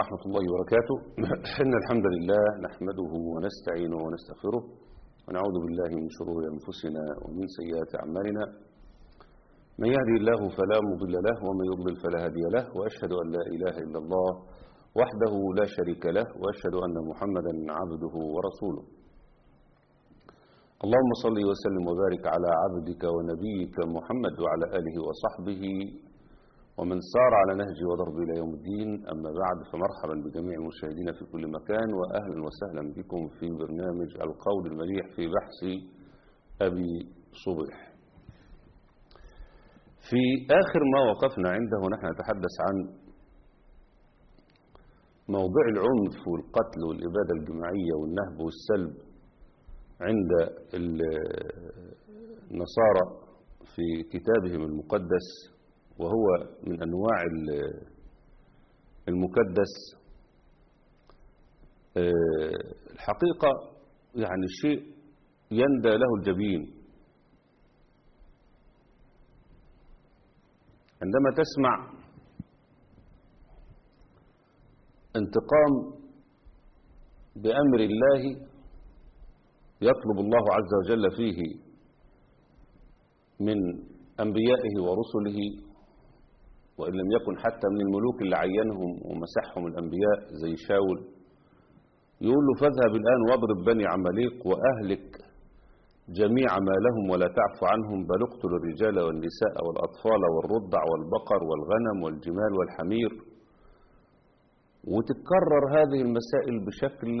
ورحمة الله وبركاته إن الحمد لله نحمده ونستعينه ونستغفره ونعوذ بالله من شرور أنفسنا ومن سيئات أعمالنا من يهدي الله فلا مضل له ومن يضلل فلا هادي له وأشهد أن لا إله إلا الله وحده لا شريك له وأشهد أن محمدا عبده ورسوله اللهم صل وسلم وبارك على عبدك ونبيك محمد وعلى آله وصحبه ومن سار على نهج وضرب إلى يوم الدين أما بعد فمرحبا بجميع المشاهدين في كل مكان وأهلا وسهلا بكم في برنامج القول المليح في بحث أبي صبح في آخر ما وقفنا عنده ونحن نتحدث عن موضوع العنف والقتل والإبادة الجماعية والنهب والسلب عند النصارى في كتابهم المقدس وهو من أنواع المكدس الحقيقة يعني شيء يندى له الجبين عندما تسمع انتقام بأمر الله يطلب الله عز وجل فيه من أنبيائه ورسله وإن لم يكن حتى من الملوك اللي عينهم ومسحهم الأنبياء زي شاول يقول له فاذهب الآن واضرب بني عماليق وأهلك جميع ما لهم ولا تعف عنهم بل اقتل الرجال والنساء والأطفال والرضع والبقر والغنم والجمال والحمير وتتكرر هذه المسائل بشكل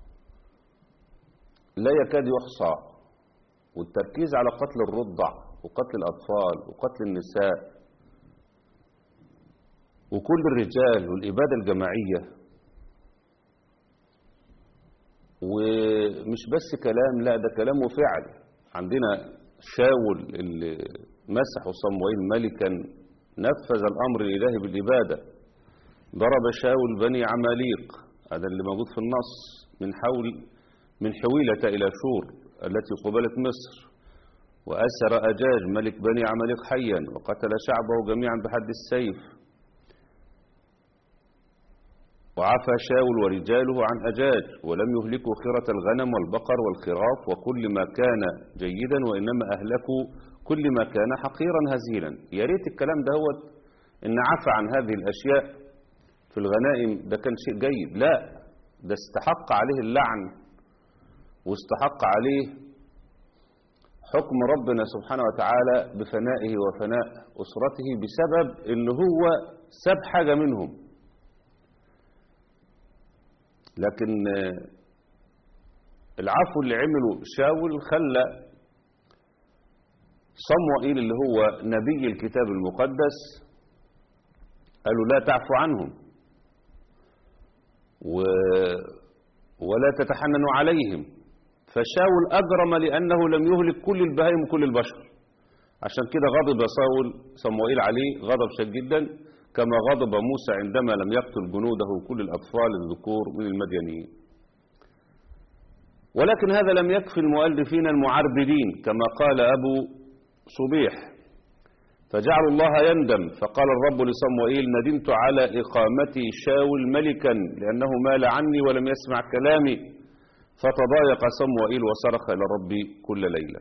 لا يكاد يحصى والتركيز على قتل الرضع وقتل الأطفال وقتل النساء وكل الرجال والإبادة الجماعية ومش بس كلام لا ده كلام وفعل عندنا شاول اللي مسحه صموئيل ملكا نفذ الأمر الإلهي بالإبادة ضرب شاول بني عماليق هذا اللي موجود في النص من حول من حويلة إلى شور التي قبلت مصر وأسر أجاج ملك بني عماليق حيا وقتل شعبه جميعا بحد السيف وعفى شاول ورجاله عن أجاج ولم يهلكوا خيرة الغنم والبقر والخراف وكل ما كان جيدا وإنما أهلكوا كل ما كان حقيرا هزيلا يا ريت الكلام ده هو إن عفى عن هذه الأشياء في الغنائم ده كان شيء جيد لا ده استحق عليه اللعن واستحق عليه حكم ربنا سبحانه وتعالى بفنائه وفناء أسرته بسبب إن هو ساب حاجة منهم لكن العفو اللي عمله شاول خلى صموئيل اللي هو نبي الكتاب المقدس قالوا لا تعفو عنهم و ولا تتحننوا عليهم فشاول أجرم لأنه لم يهلك كل البهائم وكل البشر عشان كده غضب صاول صموئيل عليه غضب شديد جدا كما غضب موسى عندما لم يقتل جنوده كل الأطفال الذكور من المدينيين ولكن هذا لم يكفي المؤلفين المعربدين كما قال أبو صبيح فجعل الله يندم فقال الرب لصموئيل ندمت على إقامتي شاول ملكا لأنه مال عني ولم يسمع كلامي فتضايق صموئيل وصرخ إلى ربي كل ليلة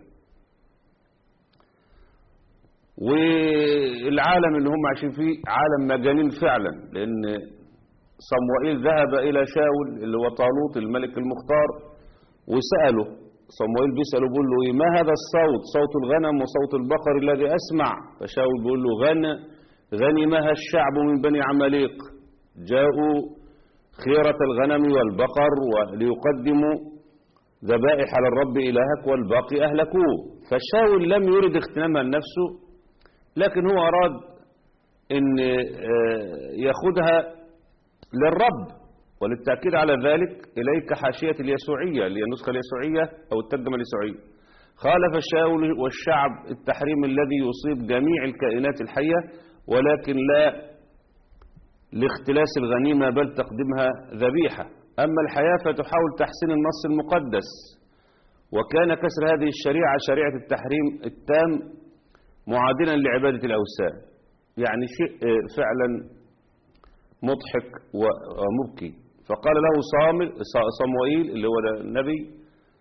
والعالم اللي هم عايشين فيه عالم مجانين فعلا لأن صموئيل ذهب إلى شاول اللي هو طالوت الملك المختار وسأله صموئيل بيسأله بيقول له إيه ما هذا الصوت صوت الغنم وصوت البقر الذي أسمع فشاول بيقول له غن غنمها الشعب من بني عماليق جاءوا خيرة الغنم والبقر وليقدموا ذبائح على الرب إلهك والباقي أهلكوه فشاول لم يرد اغتنامها لنفسه لكن هو أراد أن يأخذها للرب وللتأكيد على ذلك إليك حاشية اليسوعية اللي هي النسخة اليسوعية أو الترجمة اليسوعية خالف شاول والشعب التحريم الذي يصيب جميع الكائنات الحية ولكن لا لاختلاس الغنيمة بل تقديمها ذبيحة أما الحياة فتحاول تحسين النص المقدس وكان كسر هذه الشريعة شريعة التحريم التام معادلا لعبادة الأوثان يعني شيء فعلا مضحك ومبكي فقال له صامل صموئيل اللي هو النبي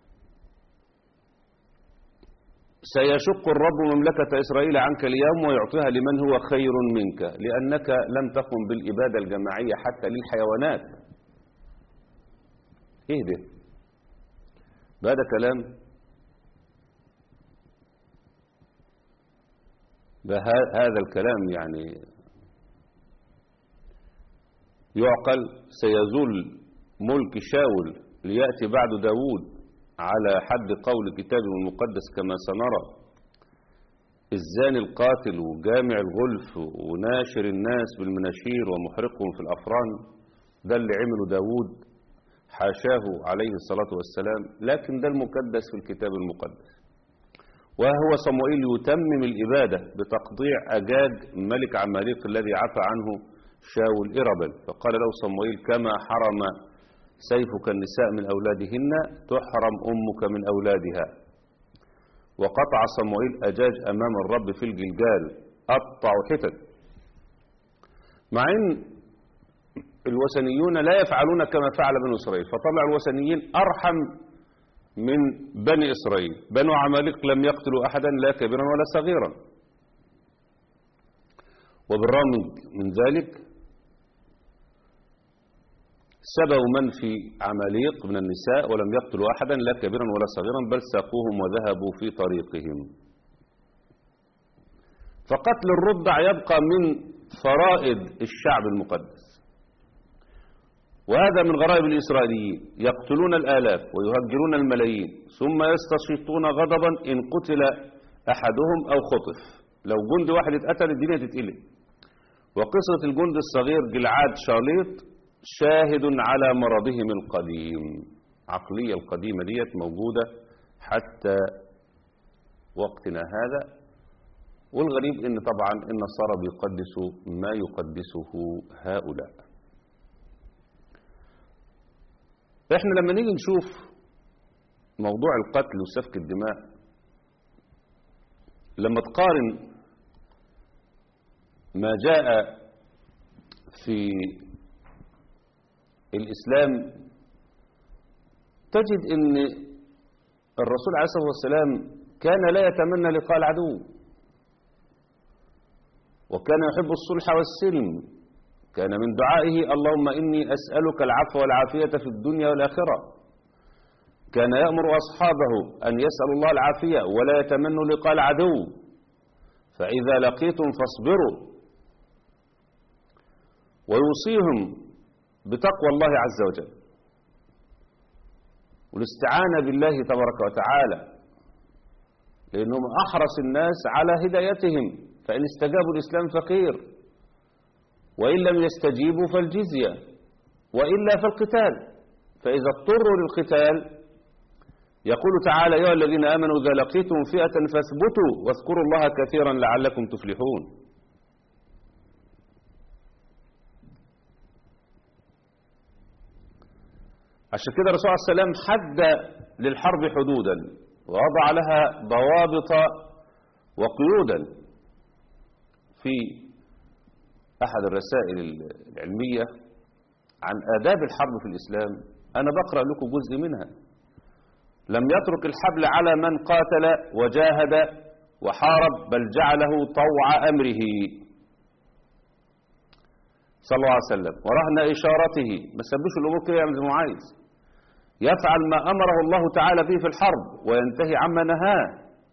سيشق الرب مملكة إسرائيل عنك اليوم ويعطيها لمن هو خير منك لأنك لم تقم بالإبادة الجماعية حتى للحيوانات إيه ده هذا كلام هذا الكلام يعني يعقل سيزول ملك شاول ليأتي بعد داود على حد قول كتابه المقدس كما سنرى الزاني القاتل وجامع الغلف وناشر الناس بالمناشير ومحرقهم في الأفران ده اللي عمله داود حاشاه عليه الصلاة والسلام لكن ده المقدس في الكتاب المقدس وهو صموئيل يتمم الإبادة بتقضيع أجاج ملك عماليق الذي عفى عنه شاول إربل فقال له صموئيل كما حرم سيفك النساء من أولادهن تحرم أمك من أولادها وقطع صموئيل أجاج أمام الرب في الجلجال قطع حتت مع أن الوثنيون لا يفعلون كما فعل بنو إسرائيل فطلع الوثنيين أرحم من بني إسرائيل بنو عماليق لم يقتلوا أحدا لا كبيرا ولا صغيرا وبالرغم من ذلك سبوا من في عماليق من النساء ولم يقتلوا أحدا لا كبيرا ولا صغيرا بل ساقوهم وذهبوا في طريقهم فقتل الرضع يبقى من فرائض الشعب المقدس وهذا من غرائب الإسرائيليين يقتلون الآلاف ويهجرون الملايين ثم يستشيطون غضبا إن قتل أحدهم أو خطف لو جند واحد اتقتل الدنيا تتقلب وقصة الجند الصغير جلعاد شاليط شاهد على مرضهم القديم عقلية القديمة ديت موجودة حتى وقتنا هذا والغريب ان طبعا النصارى بيقدسوا ما يقدسه هؤلاء احنا لما نيجي نشوف موضوع القتل وسفك الدماء لما تقارن ما جاء في الإسلام تجد ان الرسول عليه الصلاة والسلام كان لا يتمنى لقاء العدو وكان يحب الصلح والسلم كان من دعائه اللهم إني أسألك العفو والعافية في الدنيا والآخرة كان يأمر أصحابه أن يسألوا الله العافية ولا يتمنوا لقاء العدو فإذا لقيتم فاصبروا ويوصيهم بتقوى الله عز وجل والاستعانة بالله تبارك وتعالى لأنهم أحرص الناس على هدايتهم فإن استجابوا الإسلام فقير وإن لم يستجيبوا فالجزية وإلا فالقتال فإذا اضطروا للقتال يقول تعالى يا الذين آمنوا إذا لقيتم فئة فاثبتوا واذكروا الله كثيرا لعلكم تفلحون عشان كده الرسول عليه السلام حد للحرب حدودا ووضع لها ضوابط وقيودا في أحد الرسائل العلمية عن آداب الحرب في الإسلام أنا بقرأ لكم جزء منها لم يترك الحبل على من قاتل وجاهد وحارب بل جعله طوع أمره صلى الله عليه وسلم ورهن إشارته ما سبش الأمور كده يعمل زي ما عايز يفعل ما أمره الله تعالى فيه في الحرب وينتهي عما نهاه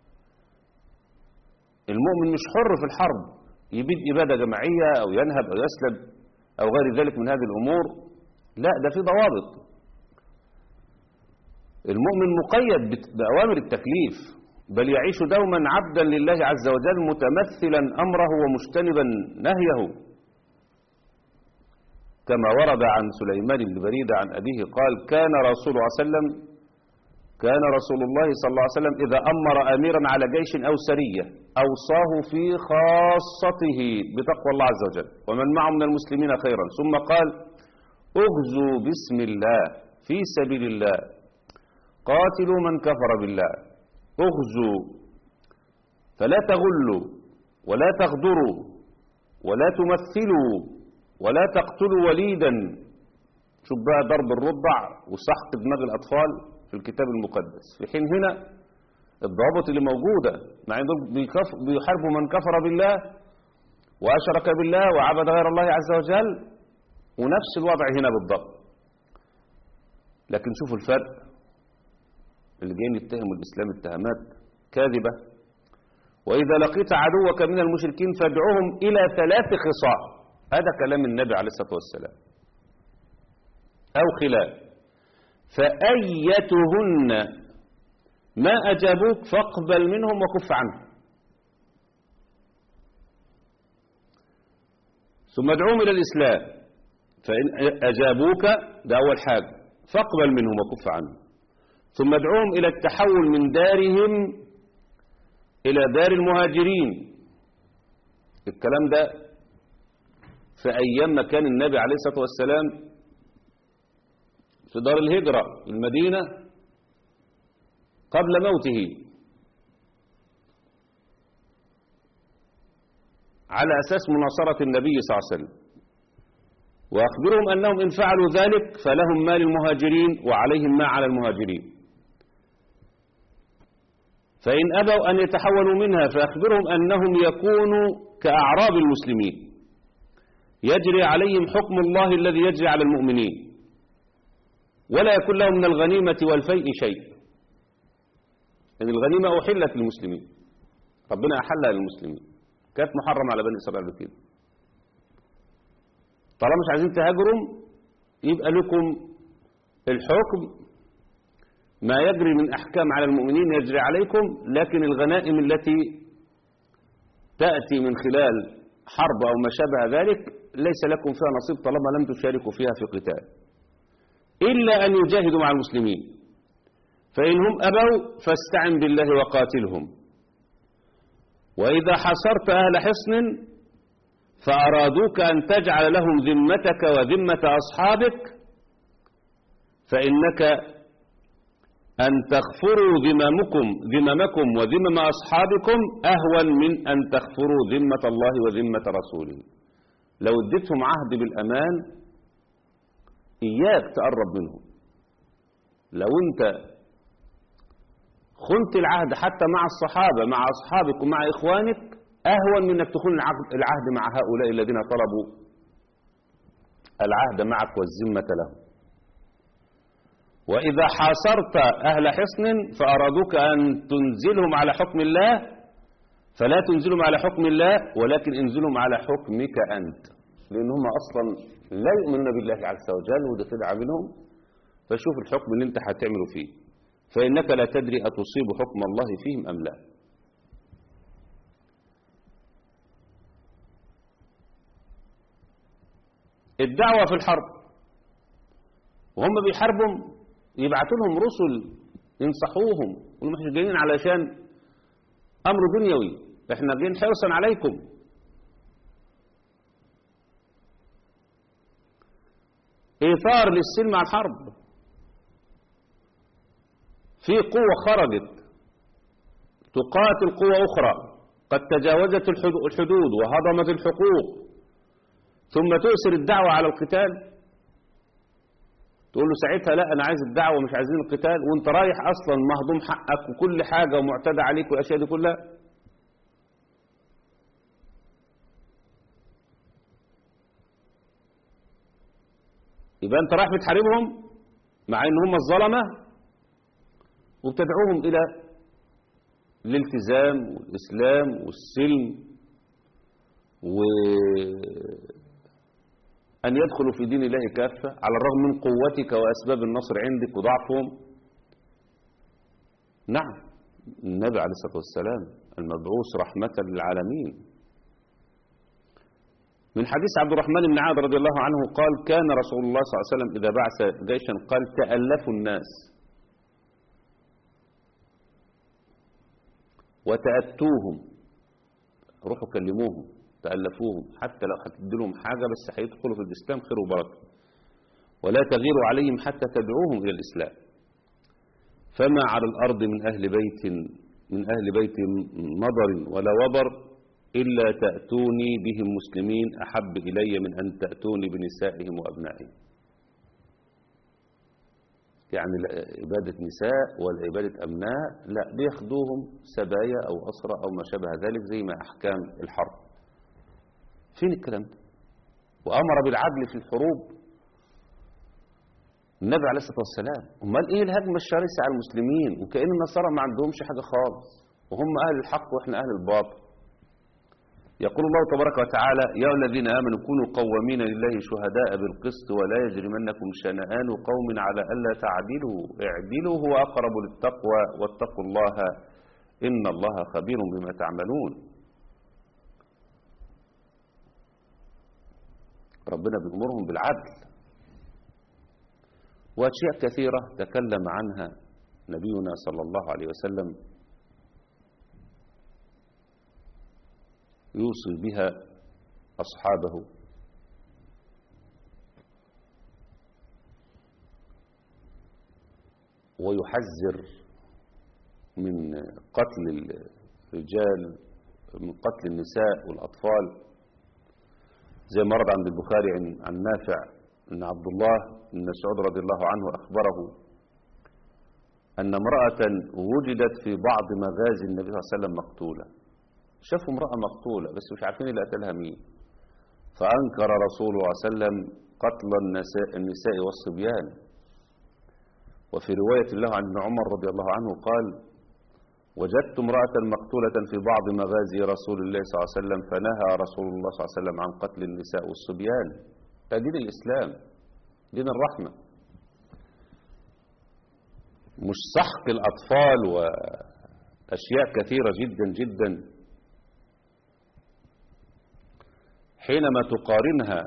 المؤمن مش حر في الحرب يبيد إبادة جماعية أو ينهب أو يسلب أو غير ذلك من هذه الأمور لا ده في ضوابط المؤمن مقيد بأوامر التكليف بل يعيش دوما عبدا لله عز وجل متمثلا أمره ومجتنبا نهيه كما ورد عن سليمان بن بريدة عن أبيه قال كان رسول الله صلى الله عليه وسلم كان رسول الله صلى الله عليه وسلم إذا أمر أميرا على جيش أو سرية أوصاه في خاصته بتقوى الله عز وجل ومن معه من المسلمين خيرا ثم قال اغزوا باسم الله في سبيل الله قاتلوا من كفر بالله اغزوا فلا تغلوا ولا تغدروا ولا تمثلوا ولا تقتلوا وليدا شوف بقى ضرب الرضع وسحق دماغ الأطفال في الكتاب المقدس في حين هنا الضوابط اللي موجودة مع ان دول بيكف- بيحاربوا من كفر بالله وأشرك بالله وعبد غير الله عز وجل ونفس الوضع هنا بالضبط لكن شوفوا الفرق اللي جايين يتهموا الإسلام اتهامات كاذبة وإذا لقيت عدوك من المشركين فادعوهم إلى ثلاث خصال هذا كلام النبي عليه الصلاة والسلام أو خلال فأيتهن ما أجابوك فاقبل منهم وكف عنهم ثم ادعوهم إلى الإسلام فإن أجابوك ده أول حاجة فاقبل منهم وكف عنهم ثم ادعوهم إلى التحول من دارهم إلى دار المهاجرين الكلام ده في أيام ما كان النبي عليه الصلاة والسلام في دار الهجرة المدينة قبل موته على أساس مناصرة النبي صلى الله عليه وسلم وأخبرهم أنهم إن فعلوا ذلك فلهم ما للمهاجرين وعليهم ما على المهاجرين فإن أبوا أن يتحولوا منها فأخبرهم أنهم يكونوا كأعراب المسلمين يجري عليهم حكم الله الذي يجري على المؤمنين ولا يكون لهم من الغنيمة والفيء شيء يعني الغنيمة أحلت للمسلمين ربنا أحلها للمسلمين كانت محرمة على بني إسرائيل بكده طالما مش عايزين تهاجروا يبقى لكم الحكم ما يجري من أحكام على المؤمنين يجري عليكم لكن الغنائم التي تأتي من خلال حرب أو ما شابه ذلك ليس لكم فيها نصيب طالما لم تشاركوا فيها في قتال إلا أن يجاهدوا مع المسلمين فإن هم أبوا فاستعن بالله وقاتلهم وإذا حصرت أهل حصن فأرادوك أن تجعل لهم ذمتك وذمة أصحابك فإنك أن تغفروا ذممكم ذممكم وذمم أصحابكم أهون من أن تغفروا ذمة الله وذمة رسوله لو اديتهم عهد بالأمان إياك تقرب منهم لو أنت خنت العهد حتى مع الصحابة مع أصحابك ومع إخوانك أهون من أنك تخون العهد العهد مع هؤلاء الذين طلبوا العهد معك والذمة لهم وإذا حاصرت أهل حصن فأرادوك أن تنزلهم على حكم الله فلا تنزلهم على حكم الله ولكن انزلهم على حكمك أنت لأنهم أصلا لا يؤمنون بالله عز وجل وده خدعة منهم فشوف الحكم اللي انت هتعمله فيه فإنك لا تدري أتصيب حكم الله فيهم أم لا الدعوة في الحرب وهم بيحاربوا يبعثوا لهم رسل ينصحوهم يقولوا احنا جايين علشان امر دنيوي احنا جايين حرصا عليكم ايثار للسلم على الحرب في قوة خرجت تقاتل قوة أخرى قد تجاوزت الحدود وهضمت الحقوق ثم تؤثر الدعوة على القتال تقول له ساعتها لا انا عايز الدعوه مش عايزين القتال وانت رايح اصلا مهضوم حقك وكل حاجه ومعتدى عليك والاشياء دي كلها يبقى انت رايح بتحاربهم مع ان هم الظلمه وبتدعوهم الى الالتزام والاسلام والسلم و أن يدخلوا في دين الله كافة على الرغم من قوتك وأسباب النصر عندك وضعفهم نعم النبي عليه الصلاة والسلام المبعوث رحمة للعالمين من حديث عبد الرحمن بن عاد رضي الله عنه قال كان رسول الله صلى الله عليه وسلم إذا بعث جيشا قال تألفوا الناس وتأتوهم روحوا كلموهم تألفوهم حتى لو هتدي لهم حاجة بس هيدخلوا في الإسلام خير وبركة ولا تغيروا عليهم حتى تدعوهم إلى الإسلام فما على الأرض من أهل بيت من أهل بيت مضر ولا وبر إلا تأتوني بهم مسلمين أحب إلي من أن تأتوني بنسائهم وأبنائهم يعني لا عبادة نساء ولا عبادة أبناء لا بياخدوهم سبايا أو أسرى أو ما شابه ذلك زي ما أحكام الحرب فين الكلام ده وأمر بالعدل في الحروب النبي عليه الصلاة والسلام امال ايه الهجمة الشرسة على المسلمين وكأن النصارى ما عندهمش حاجة خالص وهم أهل الحق وإحنا أهل الباطل يقول الله تبارك وتعالى يا الذين آمنوا كونوا قوامين لله شهداء بالقسط ولا يجرمنكم شنآن قوم على ألا تعدلوا اعدلوا هو أقرب للتقوى واتقوا الله إن الله خبير بما تعملون ربنا بيأمرهم بالعدل وأشياء كثيرة تكلم عنها نبينا صلى الله عليه وسلم يوصي بها أصحابه ويحذر من قتل الرجال من قتل النساء والأطفال زي ما ورد عند البخاري عن عن نافع أن عبد الله بن مسعود رضي الله عنه أخبره أن امرأة وجدت في بعض مغازي النبي صلى الله عليه وسلم مقتولة شافوا امرأة مقتولة بس مش عارفين اللي قتلها مين فأنكر رسول الله صلى الله عليه وسلم قتل النساء, النساء والصبيان وفي رواية له عن ابن عمر رضي الله عنه قال وجدت امرأة مقتولة في بعض مغازي رسول الله صلى الله عليه وسلم فنهى رسول الله صلى الله عليه وسلم عن قتل النساء والصبيان ده دين الإسلام دين الرحمة مش سحق الأطفال وأشياء كثيرة جدا جدا حينما تقارنها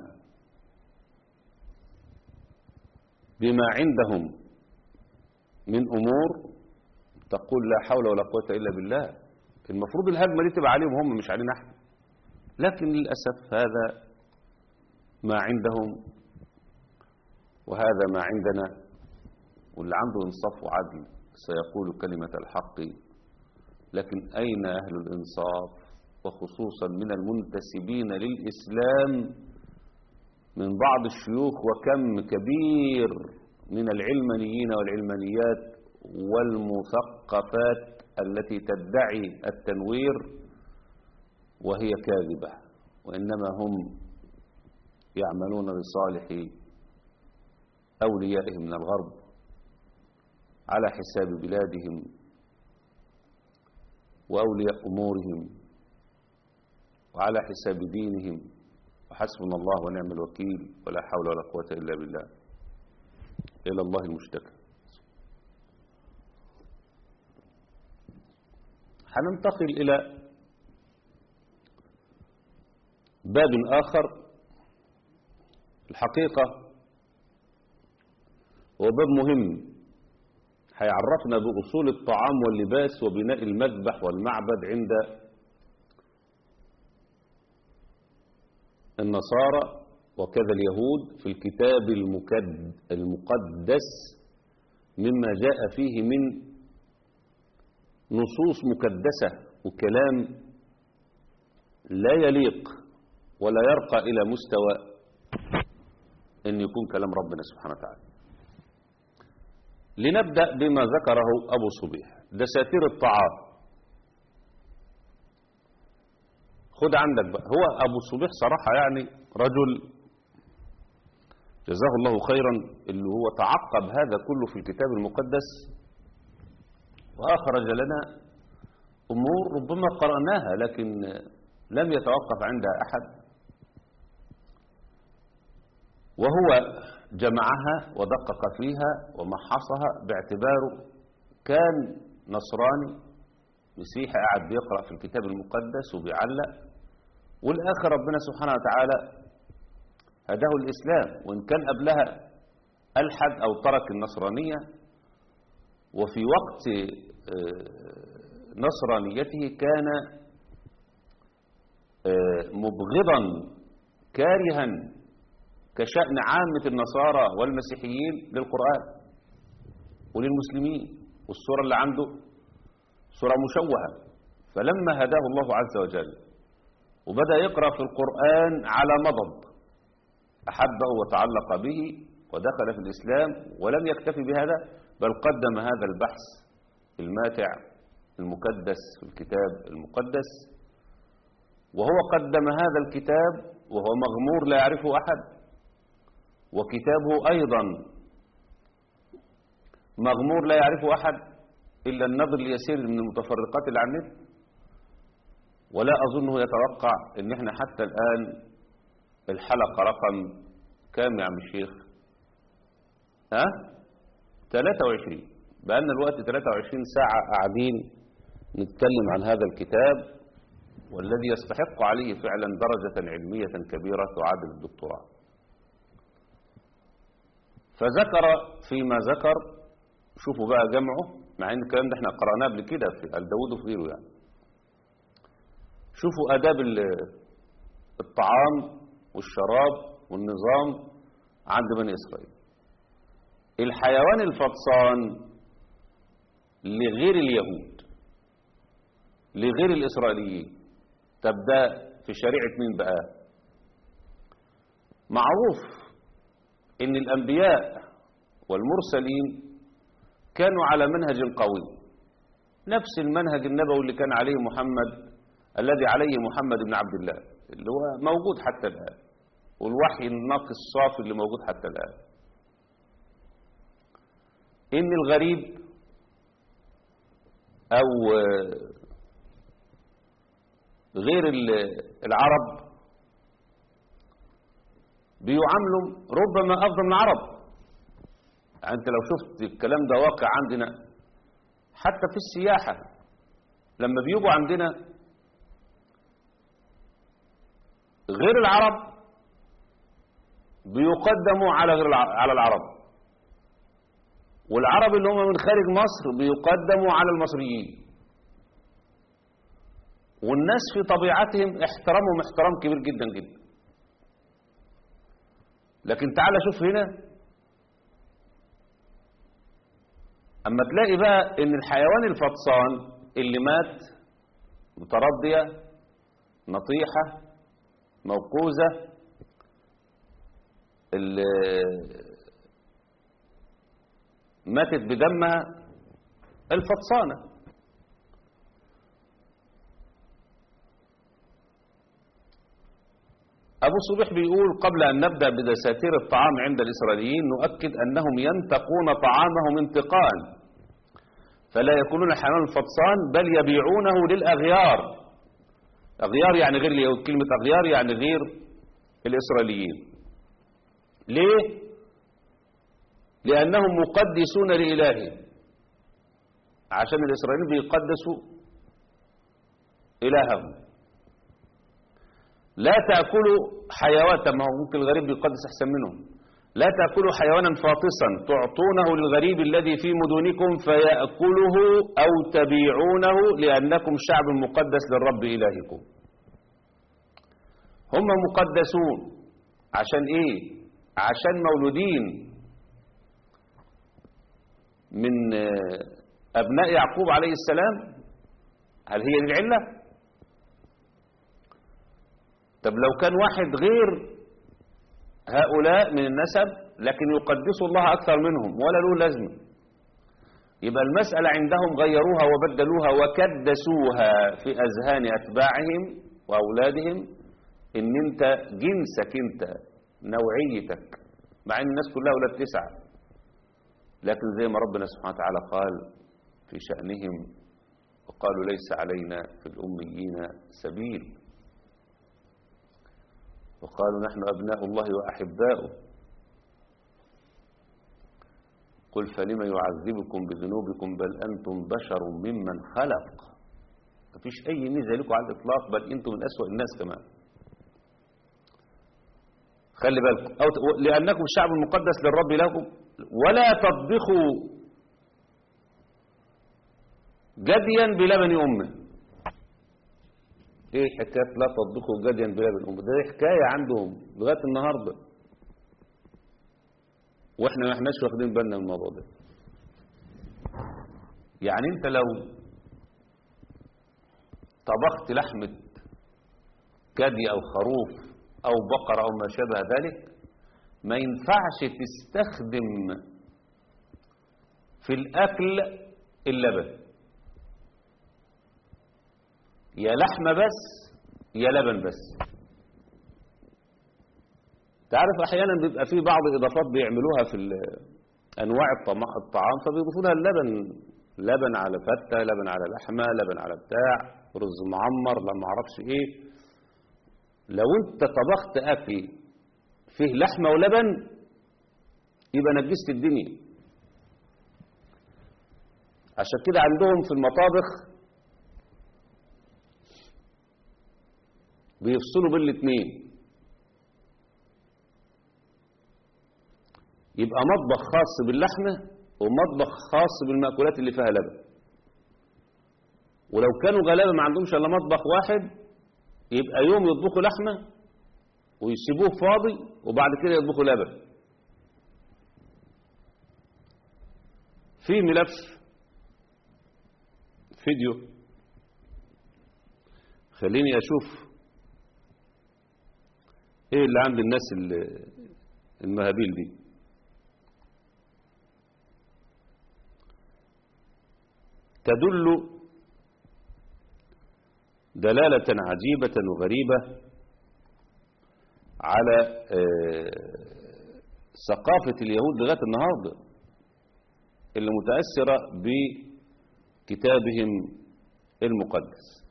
بما عندهم من أمور تقول لا حول ولا قوة إلا بالله المفروض الهجمة دي تبقى عليهم هم مش علينا احنا لكن للأسف هذا ما عندهم وهذا ما عندنا واللي عنده انصاف وعدل سيقول كلمة الحق لكن أين أهل الإنصاف وخصوصا من المنتسبين للإسلام من بعض الشيوخ وكم كبير من العلمانيين والعلمانيات والمثقفات التي تدعي التنوير وهي كاذبة وإنما هم يعملون لصالح أوليائهم من الغرب على حساب بلادهم وأولياء أمورهم وعلى حساب دينهم وحسبنا الله ونعم الوكيل ولا حول ولا قوة إلا بالله إلى الله المشتكى هننتقل إلى باب آخر الحقيقة هو باب مهم هيعرفنا بأصول الطعام واللباس وبناء المذبح والمعبد عند النصارى وكذا اليهود في الكتاب المقدس مما جاء فيه من نصوص مكدسة وكلام لا يليق ولا يرقى إلى مستوى أن يكون كلام ربنا سبحانه وتعالى لنبدأ بما ذكره أبو صبيح دساتير الطعام خد عندك بقى هو أبو صبيح صراحة يعني رجل جزاه الله خيرا اللي هو تعقب هذا كله في الكتاب المقدس وأخرج لنا أمور ربما قرأناها لكن لم يتوقف عندها أحد وهو جمعها ودقق فيها ومحصها باعتباره كان نصراني مسيحي قاعد بيقرأ في الكتاب المقدس وبيعلق والآخر ربنا سبحانه وتعالى هداه الإسلام وإن كان قبلها ألحد أو ترك النصرانية وفي وقت نصرانيته كان مبغضا كارها كشأن عامة النصارى والمسيحيين للقرآن وللمسلمين والصورة اللي عنده صورة مشوهة فلما هداه الله عز وجل وبدأ يقرأ في القرآن على مضض أحبه وتعلق به ودخل في الإسلام ولم يكتفي بهذا بل قدم هذا البحث الماتع المكدس في الكتاب المقدس وهو قدم هذا الكتاب وهو مغمور لا يعرفه أحد وكتابه أيضا مغمور لا يعرفه أحد إلا النظر اليسير من المتفرقات اللي على النت ولا أظنه يتوقع أن احنا حتى الآن الحلقة رقم كام يا عم الشيخ ها 23 بقالنا الوقت 23 ساعة قاعدين نتكلم عن هذا الكتاب والذي يستحق عليه فعلا درجة علمية كبيرة تعادل الدكتوراه فذكر فيما ذكر شوفوا بقى جمعه مع ان الكلام ده احنا قرأناه قبل كده في الداود وفي غيره يعني شوفوا آداب الطعام والشراب والنظام عند بني إسرائيل الحيوان الفطسان لغير اليهود لغير الإسرائيليين طب ده في شريعة مين بقى معروف ان الأنبياء والمرسلين كانوا على منهج قوي نفس المنهج النبوي اللي كان عليه محمد الذي عليه محمد بن عبد الله اللي هو موجود حتى الآن والوحي النقي الصافي اللي موجود حتى الآن إن الغريب أو غير العرب بيعاملوا ربما أفضل من العرب يعني أنت لو شفت الكلام ده واقع عندنا حتى في السياحة لما بيجوا عندنا غير العرب بيقدموا على غير على العرب والعرب اللي هم من خارج مصر بيقدموا على المصريين والناس في طبيعتهم احترامهم احترام كبير جدا جدا لكن تعال شوف هنا اما تلاقي بقى ان الحيوان الفطسان اللي مات متردية نطيحة موقوزة اللي ماتت بدمها الفطسانة أبو صبيح بيقول قبل أن نبدأ بدساتير الطعام عند الإسرائيليين نؤكد أنهم ينتقون طعامهم انتقاء فلا يكونون حيوان الفطسان بل يبيعونه للأغيار أغيار يعني غير اليهود كلمة أغيار يعني غير الإسرائيليين ليه؟ لأنهم مقدسون لإلههم عشان الإسرائيليين بيقدسوا إلههم لا تأكلوا حيوان طب ما هو ممكن الغريب بيقدس أحسن منهم لا تأكلوا حيوانا فاطسا تعطونه للغريب الذي في مدنكم فيأكله أو تبيعونه لأنكم شعب مقدس للرب إلهكم هم مقدسون عشان إيه عشان مولودين من أبناء يعقوب عليه السلام هل هي دي العلة طب لو كان واحد غير هؤلاء من النسب لكن يقدسوا الله أكثر منهم ولا له لازمة يبقى المسألة عندهم غيروها وبدلوها وكدسوها في أذهان أتباعهم وأولادهم إن أنت جنسك أنت نوعيتك مع أن الناس كلها أولاد تسعة لكن زي ما ربنا سبحانه وتعالى قال في شأنهم وقالوا ليس علينا في الأميين سبيل وقالوا نحن أبناء الله وأحباؤه قل فلم يعذبكم بذنوبكم بل أنتم بشر ممن خلق مفيش أي ميزة لكم على الإطلاق بل أنتم من أسوأ الناس كمان خلي بالكم أو لأنكم شعب مقدس للرب لكم ولا تطبخوا جديا بلبن أمه ايه حكايه لا تطبخوا جديا بلبن أمه ده حكايه عندهم لغايه النهارده واحنا ما احناش واخدين بالنا من الموضوع ده يعني انت لو طبخت لحمه كدي أو خروف أو بقرة أو ما شابه ذلك ما ينفعش تستخدم في الأكل اللبن يا لحمة بس يا لبن بس تعرف أحيانا بيبقى في بعض إضافات بيعملوها في ال- أنواع الطما- الطعام فبيضيفوا لها اللبن لبن على فتة لبن على لحمة لبن على بتاع رز معمر لا معرفش إيه لو أنت طبخت أكل فيه لحمة ولبن يبقى نجست الدنيا عشان كده عندهم في المطابخ بيفصلوا بين الاثنين يبقى مطبخ خاص باللحمة ومطبخ خاص بالمأكولات اللي فيها لبن ولو كانوا غلابة ما عندهمش إلا مطبخ واحد يبقى يوم يطبخوا لحمة ويسيبوه فاضي وبعد كده يطبخوا لبن في ملف فيديو خليني أشوف ايه اللي عند الناس ال- المهابيل دي تدل دلالة عجيبة وغريبة على آه، ثقافة اليهود لغاية النهاردة اللي متأثرة بكتابهم المقدس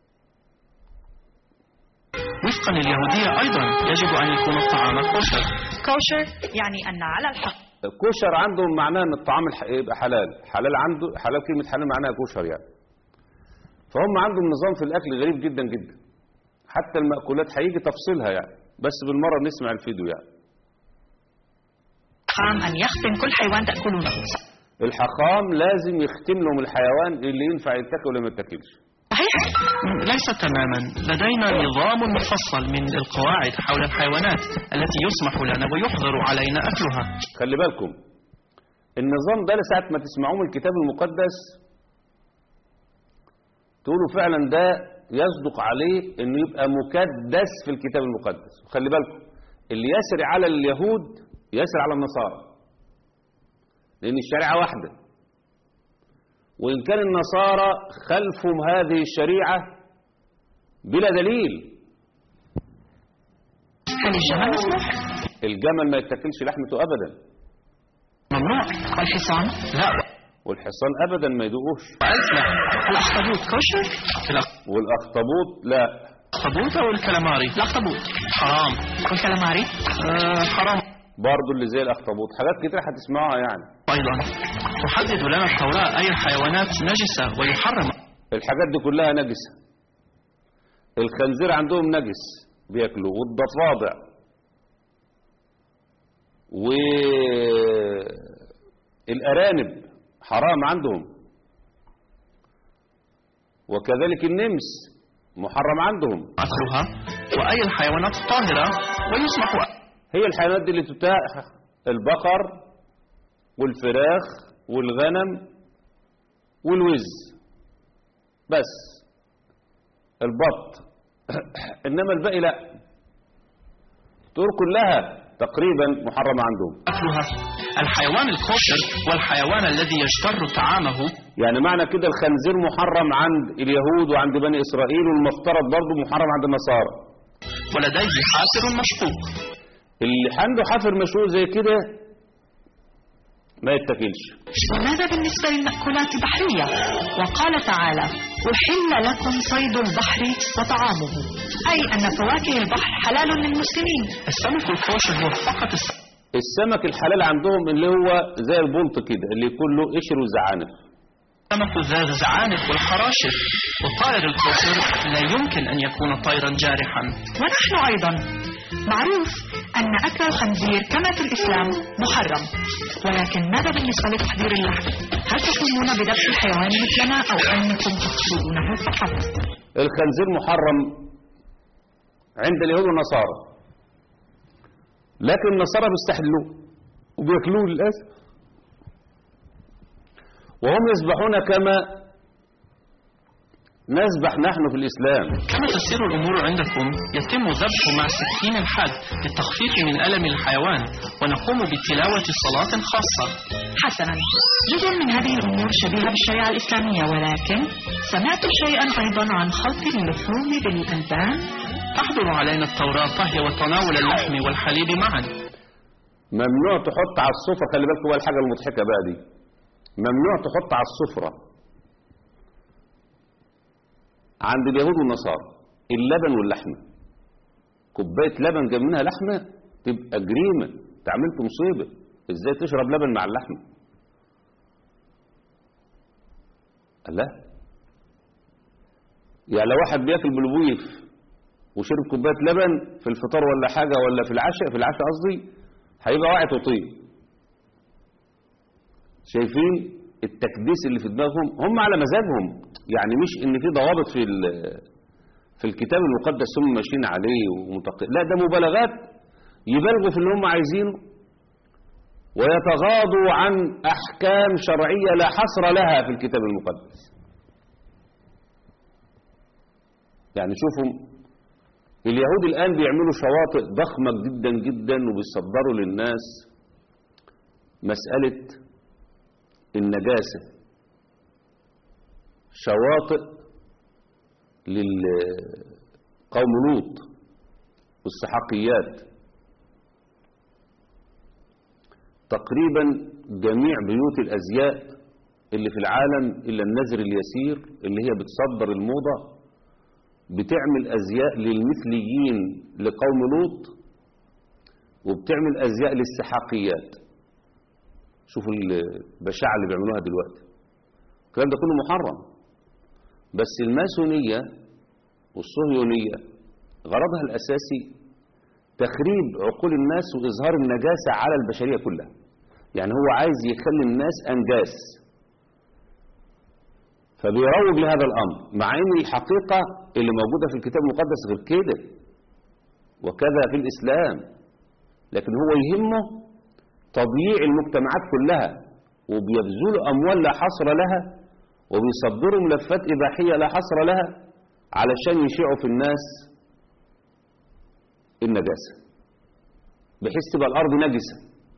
وفقا لليهودية أيضا يجب أن يكون الطعام كوشر كوشر يعني أن على الحق كوشر عندهم معناه ان الطعام الح- يبقى حلال حلال عنده حلال كلمة حلال معناها كوشر يعني فهم عندهم نظام في الأكل غريب جدا جدا حتى المأكولات هيجي تفصيلها يعني بس بالمرة نسمع الفيديو يعني حرام أن يختم كل حيوان تأكلونه الحخام لازم يختم لهم الحيوان اللي ينفع يتاكل ولا ما يتاكلش صحيح ليس تماما لدينا نظام مفصل من القواعد حول الحيوانات التي يسمح لنا ويحظر علينا أكلها خلي بالكم النظام ده لساعة ما تسمعوه من الكتاب المقدس تقولوا فعلا ده يصدق عليه انه يبقى مكدس في الكتاب المقدس وخلي بالكم اللي يسري على اليهود يسري على النصارى لان الشريعة واحدة وان كان النصارى خلفهم هذه الشريعة بلا دليل هل الجمل مسموح؟ الجمل ما يتاكلش لحمته ابدا ممنوع والحصان؟ لا والحصان ابدا ما يدوقوش لا الأخطبوط كوشر؟ والاخطبوط لا الأخطبوط أو الكلاماري الأخطبوط حرام والكلاماري؟ آه حرام برضه اللي زي الاخطبوط حاجات كتير هتسمعوها يعني أيضا تحدد لنا التوراة أي الحيوانات نجسة ويحرم الحاجات دي كلها نجسة الخنزير عندهم نجس بياكلوه والضفادع والأرانب حرام عندهم وكذلك النمس محرم عندهم أكلها وأي الحيوانات طاهرة ويسمح هي الحيوانات دي اللي تتاح البقر والفراخ والغنم والوز بس البط انما الباقي لا الطيور كلها تقريبا محرمة عندهم أكلها الحيوان الكوشر والحيوان الذي يجتر طعامه يعني معنى كده الخنزير محرم عند اليهود وعند بني إسرائيل والمفترض برضه محرم عند النصارى ولديه حافر مشقوق اللي عنده حافر مشهور زي كده ما يتاكلش وماذا بالنسبة للمأكولات البحرية؟ وقال تعالى أحل لكم صيد البحر وطعامه أي أن فواكه البحر حلال للمسلمين السمك الكوشر هو فقط السمك السمك الحلال عندهم اللي هو زي البلط كده اللي يكون له قشر وزعانف ذات الزعانف والحراشف والطائر الكوشر لا يمكن أن يكون طيرا جارحا ونحن أيضا معروف أن أكل الخنزير كما في الإسلام محرم ولكن ماذا بالنسبة لتحضير اللحم؟ هل تقومون بذبح الحيوان مثلنا أو أنكم تقتلونه فقط؟ الخنزير محرم عند اليهود والنصارى لكن النصارى بيستحلوه وبياكلوه للاسف وهم يسبحون كما نسبح نحن في الإسلام كما تسير الأمور عندكم يتم ذبح مع سكين الحاد للتخفيف من ألم الحيوان ونقوم بتلاوة صلاة خاصة حسنا جزء من هذه الأمور شبيهة بالشريعة الإسلامية ولكن سمعت شيئا أيضا عن خلط اللحوم بالألبان تحضر علينا التوراة طهي وتناول اللحم والحليب معا ممنوع تحط على السفرة خلي بالكم بقى الحاجة المضحكة بقى دي ممنوع تحط على السفرة عند اليهود والنصارى اللبن واللحمة كوباية لبن جاب منها لحمة تبقى جريمة انت عملت مصيبة ازاي تشرب لبن مع اللحمة لا يعني لو واحد بياكل بالبويف وشرب كوبايه لبن في الفطار ولا حاجه ولا في العشاء في العشاء قصدي هيبقى واقع وطيب شايفين التكديس اللي في دماغهم هم على مزاجهم يعني مش ان في ضوابط في ال- في الكتاب المقدس هم ماشيين عليه ومتق... لا ده مبالغات يبالغوا في اللي هم عايزينه ويتغاضوا عن احكام شرعيه لا حصر لها في الكتاب المقدس يعني شوفوا اليهود الآن بيعملوا شواطئ ضخمة جدا جدا وبيصدروا للناس مسألة النجاسة شواطئ للقوم لوط والسحاقيات تقريبا جميع بيوت الأزياء اللي في العالم إلا النذر اليسير اللي هي بتصدر الموضة بتعمل أزياء للمثليين لقوم لوط وبتعمل أزياء للسحاقيات شوفوا البشاعة اللي بيعملوها دلوقتي الكلام ده كله محرم بس الماسونية والصهيونية غرضها الأساسي تخريب عقول الناس وإظهار النجاسة على البشرية كلها يعني هو عايز يخلي الناس أنجاس فبيروج لهذا الأمر مع أن الحقيقة اللي موجودة في الكتاب المقدس غير كده وكذا في الإسلام لكن هو يهمه تضييع المجتمعات كلها وبيبذلوا أموال لا حصر لها وبيصدروا ملفات إباحية لا حصر لها علشان يشيعوا في الناس النجاسة بحيث تبقى الأرض نجسة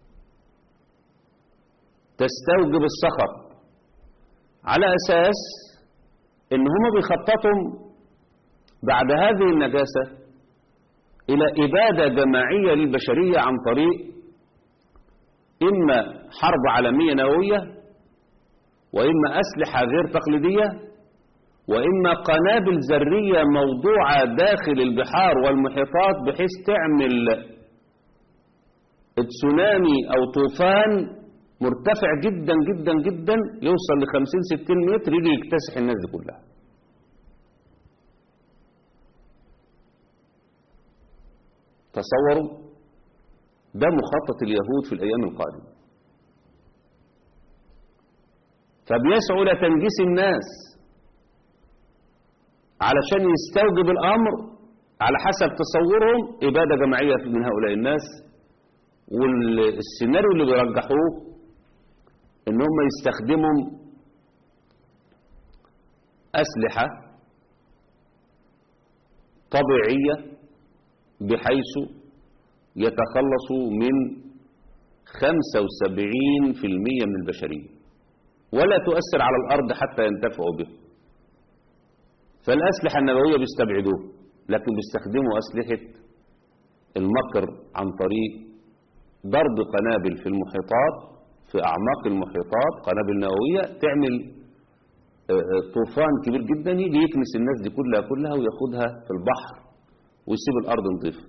تستوجب السخط على أساس إن هم بيخططوا بعد هذه النجاسة إلى إبادة جماعية للبشرية عن طريق إما حرب عالمية نووية وإما أسلحة غير تقليدية وإما قنابل ذرية موضوعة داخل البحار والمحيطات بحيث تعمل تسونامي أو طوفان مرتفع جدا جدا جدا يوصل ل 50 60 متر يجي يكتسح الناس دي كلها تصوروا ده مخطط اليهود في الأيام القادمة فبيسعوا لتنجيس الناس علشان يستوجب الأمر على حسب تصورهم إبادة جماعية من هؤلاء الناس والسيناريو اللي بيرجحوه ان هم يستخدموا أسلحة طبيعية بحيث يتخلصوا من 75% من البشرية ولا تؤثر على الأرض حتى ينتفعوا به فالأسلحة النووية بيستبعدوه لكن بيستخدموا أسلحة المكر عن طريق ضرب قنابل في المحيطات في أعماق المحيطات قنابل نووية تعمل طوفان كبير جدا يجي يكنس الناس دي كلها كلها وياخدها في البحر ويسيب الأرض نظيفة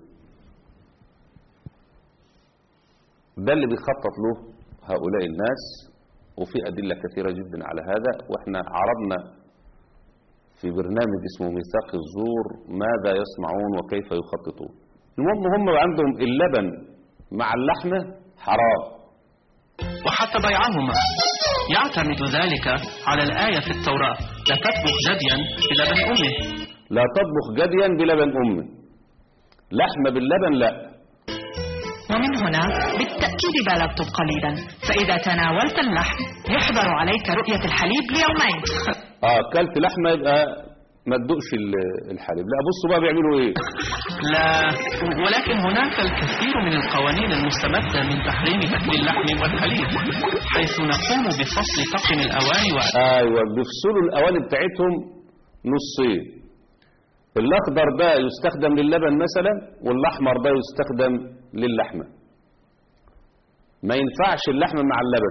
ده اللي بيخطط له هؤلاء الناس وفي أدلة كثيرة جدا على هذا وإحنا عرضنا في برنامج اسمه ميثاق الزور ماذا يصنعون وكيف يخططون المهم هم عندهم اللبن مع اللحمة حرام وحتى بيعهما يعتمد ذلك على الآية في التوراة لا تطبخ جديا بلبن أمه لا تطبخ جديا بلبن أمه لحمة باللبن لا ومن هنا بالتأكيد بالغتم قليلا فإذا تناولت اللحم يحظر عليك رؤية الحليب ليومين اه كلت لحمة يبقى ما تدوقش ال- الحليب لا بصوا بقى بيعملوا ايه لا ولكن هناك الكثير من القوانين المستمدة من تحريم أكل اللحم والحليب حيث نقوم بفصل طقم الأواني و... ايوه بيفصلوا الاواني بتاعتهم نصين الاخضر ده يستخدم للبن مثلا والاحمر ده يستخدم للحمه ما ينفعش اللحمه مع اللبن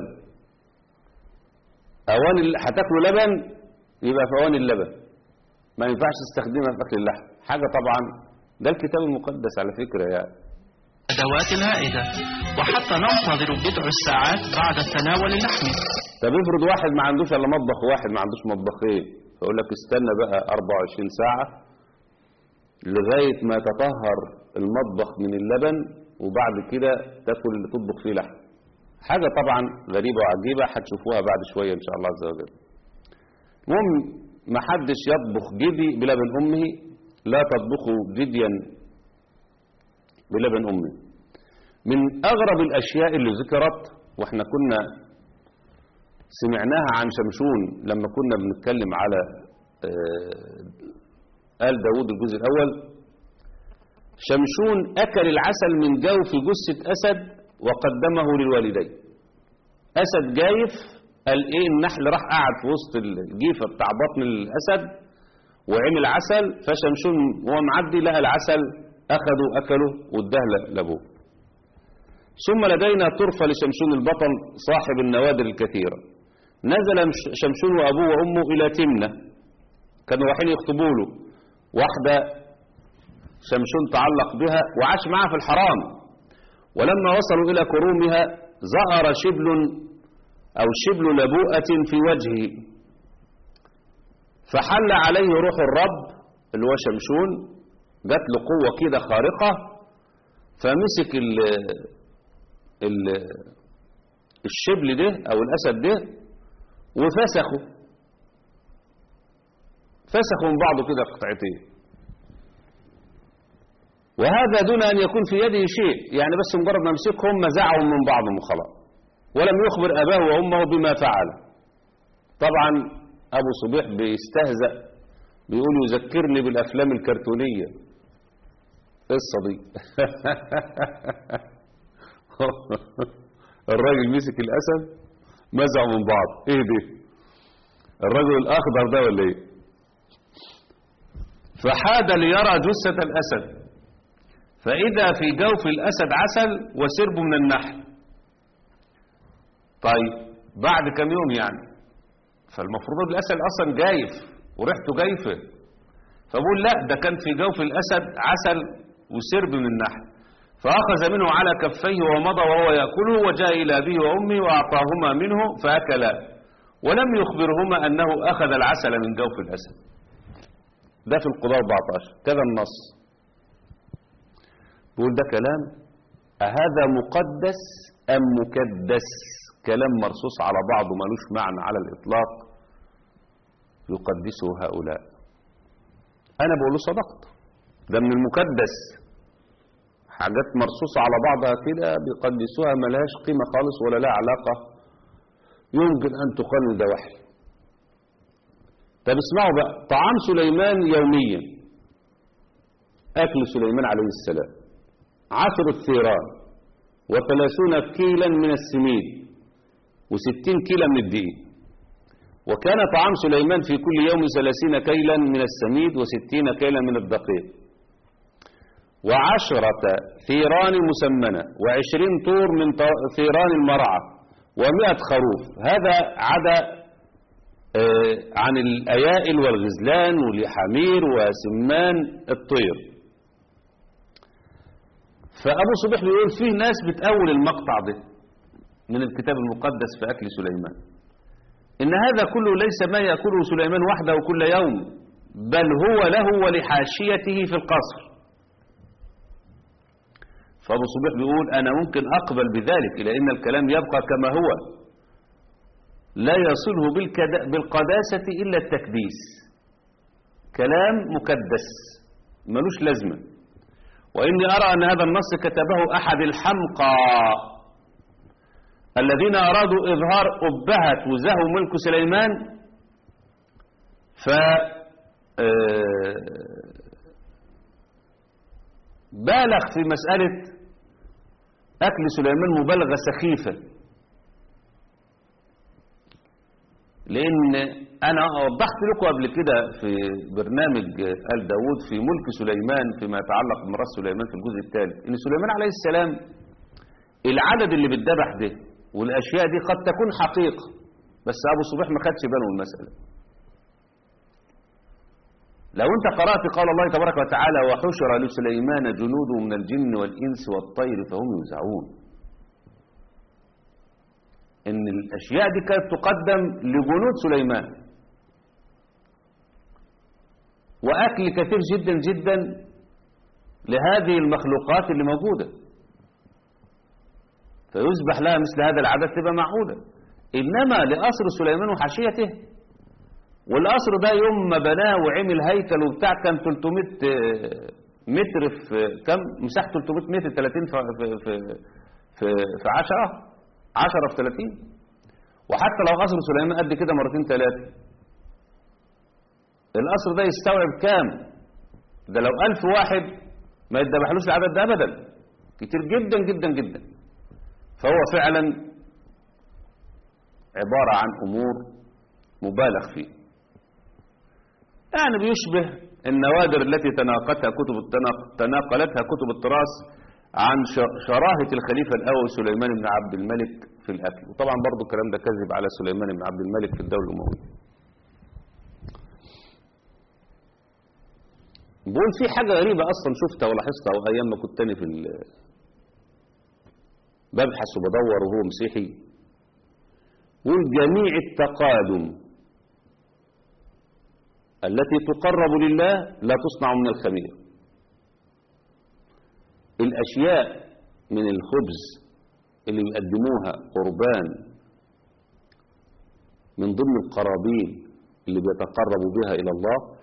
اواني ال- هتاكلوا لبن يبقى في اواني اللبن ما ينفعش تستخدمها في اكل اللحم حاجه طبعا ده الكتاب المقدس على فكره يعني الأدوات الهائدة وحتى ننتظر بضع الساعات بعد تناول اللحم طب افرض واحد ما عندوش الا مطبخ واحد ما عندوش مطبخين فيقول لك استنى بقى 24 ساعة لغاية ما تطهر المطبخ من اللبن وبعد كده تاكل اللي تطبخ فيه لحم حاجة طبعا غريبة وعجيبة هتشوفوها بعد شوية إن شاء الله عز وجل المهم ما حدش يطبخ جدي بلبن أمه لا تطبخوا جديا بلبن أمه من أغرب الأشياء اللي ذكرت وإحنا كنا سمعناها عن شمشون لما كنا بنتكلم على آه، آل داود الجزء الأول شمشون أكل العسل من جوف جثة أسد وقدمه للوالدين أسد جايف قال إيه النحل راح قعد في وسط الجيفة بتاع بطن الأسد وعمل عسل فشمشون وهو معدي لقى العسل أخده أكله واداه لأبوه ثم لدينا طرفة لشمشون البطل صاحب النوادر الكثيرة نزل مش- شمشون وأبوه وأمه إلى تمنة كانوا رايحين يخطبوا له واحدة شمشون تعلق بها وعاش معها في الحرام ولما وصلوا إلى كرومها ظهر شبل أو شبل لبوءة في وجهه فحل عليه روح الرب اللي هو شمشون جات له قوة كده خارقة فمسك ال ال الشبل ده أو الأسد ده وفسخه فسخوا من بعضه كده قطعتين وهذا دون أن يكون في يده شيء يعني بس مجرد ما مسكهم مزعهم من بعضهم وخلاص ولم يخبر أباه وأمه بما فعل طبعا أبو صبيح بيستهزأ بيقول يذكرني بالأفلام الكرتونية قصة دي الراجل مسك الأسد مزعوا من بعض ايه ده الرجل الأخضر ده ولا ايه فحاد ليرى جثة الأسد فإذا في جوف الأسد عسل وسرب من النحل طيب بعد كم يوم يعني فالمفروض الأسد أصلا جايف وريحته جايفة فبقول لا ده كان في جوف الأسد عسل وسرب من النحل فأخذ منه على كفيه ومضى وهو يأكله وجاء إلى أبيه وأمه وأعطاهما منه فأكلا ولم يخبرهما أنه أخذ العسل من جوف الأسد ده في القضاء 14 كذا النص بيقول ده كلام أهذا مقدس أم مكدس كلام مرصوص على بعضه ملوش معنى على الإطلاق يقدسه هؤلاء أنا بقول له صدقت ده من المكدس حاجات مرصوصة على بعضها كده بيقدسوها ملهاش قيمة خالص ولا لها علاقة يمكن أن تقال ده وحي طب اسمعوا بقى طعام سليمان يوميا أكل سليمان عليه السلام عشر الثيران وثلاثون كيلا من السميد وستين كيلا من الدقيق وكان طعام سليمان في كل يوم ثلاثين كيلا من السميد وستين كيلا من الدقيق وعشرة ثيران مسمنة وعشرين طور من ط- ثيران المرعى ومئة خروف هذا عدا آه، عن الأيائل والغزلان والحمير وسمان الطير فأبو صبيح بيقول فيه ناس بتأول المقطع ده من الكتاب المقدس في أكل سليمان إن هذا كله ليس ما يأكله سليمان وحده كل يوم بل هو له ولحاشيته في القصر فأبو صبيح بيقول أنا ممكن أقبل بذلك لأن الكلام يبقى كما هو لا يصله بالكد- بالقداسة إلا التكديس كلام مكدس ملوش لازمة وإني أرى أن هذا النص كتبه أحد الحمقى الذين أرادوا إظهار أبهة وزهو ملك سليمان آه، بالغ في مسألة أكل سليمان مبالغة سخيفة لأن أنا وضحت لكم قبل كده في برنامج آل داود في ملك سليمان فيما يتعلق بميراث سليمان في الجزء الثالث إن سليمان عليه السلام العدد اللي بيتذبح ده والأشياء دي قد تكون حقيقة بس أبو صبيح ما خدش باله من المسألة لو أنت قرأت قال الله تبارك وتعالى وحشر لسليمان جنوده من الجن والإنس والطير فهم يوزعون ان الاشياء دي كانت تقدم لجنود سليمان واكل كثير جدا جدا لهذه المخلوقات اللي موجوده فيذبح لها مثل هذا العدد تبقى معهوده انما لقصر سليمان وحاشيته والقصر ده يوم ما بناه وعمل هيكل وبتاع كان 300 متر في كم مساحه 300 متر 30 في في في في 10 10 في 30 وحتى لو قصر سليمان قد كده مرتين ثلاثة القصر ده يستوعب كام ده لو ألف واحد ما يتذبحلوش العدد ده أبدا كتير جدا جدا جدا فهو فعلا عبارة عن أمور مبالغ فيه يعني بيشبه النوادر التي تناقتها كتب تناقلتها كتب التراث عن شراهة الخليفة الأول سليمان بن عبد الملك في الأكل وطبعا برضو الكلام ده كذب على سليمان بن عبد الملك في الدولة الأموية بقول في حاجة غريبة أصلا شفتها ولاحظتها أيام ما كنت تاني في ببحث وبدور وهو مسيحي بقول جميع التقادم التي تقرب لله لا تصنع من الخمير الأشياء من الخبز اللي بيقدموها قربان من ضمن القرابين اللي بيتقربوا بها إلى الله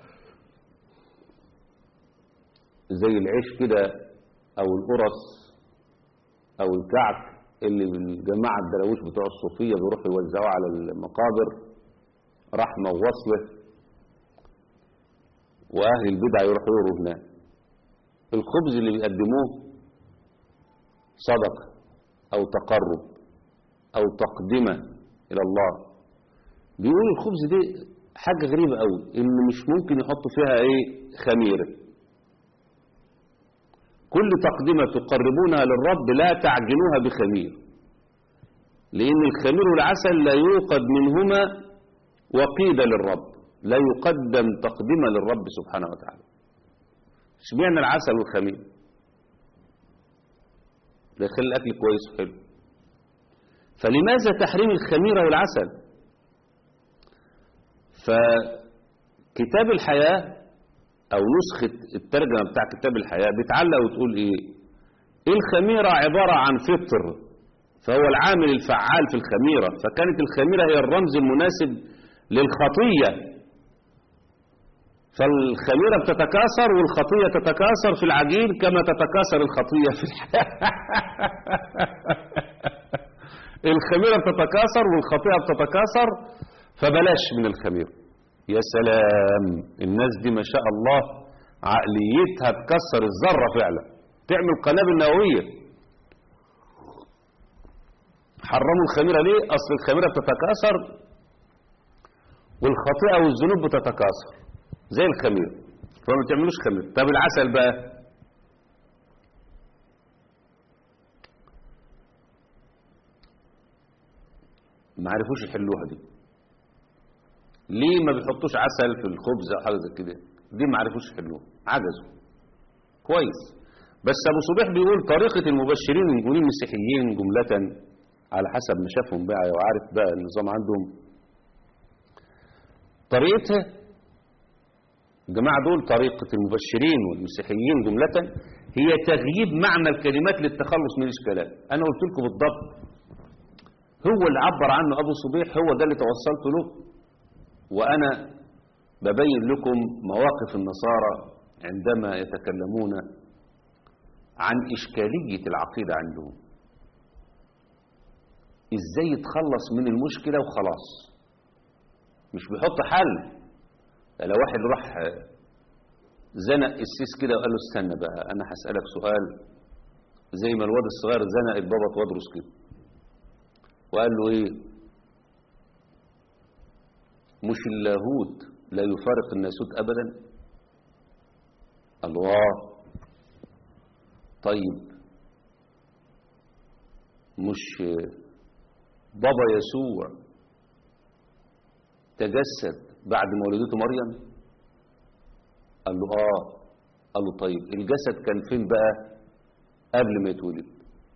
زي العيش كده أو القرص أو الكعك اللي الجماعة الدراويش بتوع الصوفية بيروحوا يوزعوه على المقابر رحمة ووصلة وأهل البدع يروحوا يقروا هناك الخبز اللي بيقدموه صدقة أو تقرب أو تقدمة إلى الله بيقول الخبز دي حاجة غريبة قوي إن مش ممكن يحطوا فيها إيه خميرة كل تقدمة تقربونها للرب لا تعجنوها بخمير لأن الخمير والعسل لا يوقد منهما وقيدة للرب لا يقدم تقدمة للرب سبحانه وتعالى اشمعنى العسل والخمير ده يخلي الأكل كويس وحلو فلماذا تحريم الخميرة والعسل فكتاب الحياة أو نسخة الترجمة بتاع كتاب الحياة بتعلق وتقول إيه الخميرة عبارة عن فطر فهو العامل الفعال في الخميرة فكانت الخميرة هي الرمز المناسب للخطية فالخميرة بتتكاثر والخطية تتكاثر في العجين كما تتكاثر الخطية في الحياة الخميرة بتتكاثر والخطيئة بتتكاثر فبلاش من الخميرة يا سلام الناس دي ما شاء الله عقليتها تكسر الذرة فعلا تعمل قنابل نووية حرموا الخميرة ليه أصل الخميرة بتتكاثر والخطيئة والذنوب بتتكاثر زي الخمير فما تعملوش خمير طب العسل بقى ما عرفوش يحلوها دي ليه ما بيحطوش عسل في الخبز او حاجه زي كده دي ما عرفوش يحلوها عجزوا كويس بس ابو صبيح بيقول طريقه المبشرين المؤمنين المسيحيين جمله على حسب ما شافهم بقى وعارف بقى النظام عندهم طريقتها الجماعة دول طريقة المبشرين والمسيحيين جملة هي تغييب معنى الكلمات للتخلص من الإشكالات أنا قلت لكم بالضبط هو اللي عبر عنه أبو صبيح هو ده اللي توصلت له وأنا ببين لكم مواقف النصارى عندما يتكلمون عن إشكالية العقيدة عندهم إزاي يتخلص من المشكلة وخلاص مش بيحط حل لو واحد راح زنق السيس كده وقال له استنى بقى انا هسألك سؤال زي ما الواد الصغير زنق البابا تودرس كده وقال له ايه مش اللاهوت لا يفارق الناسوت ابدا الله طيب مش بابا يسوع تجسد بعد ما ولدته مريم قال له اه قال له طيب الجسد كان فين بقى قبل ما يتولد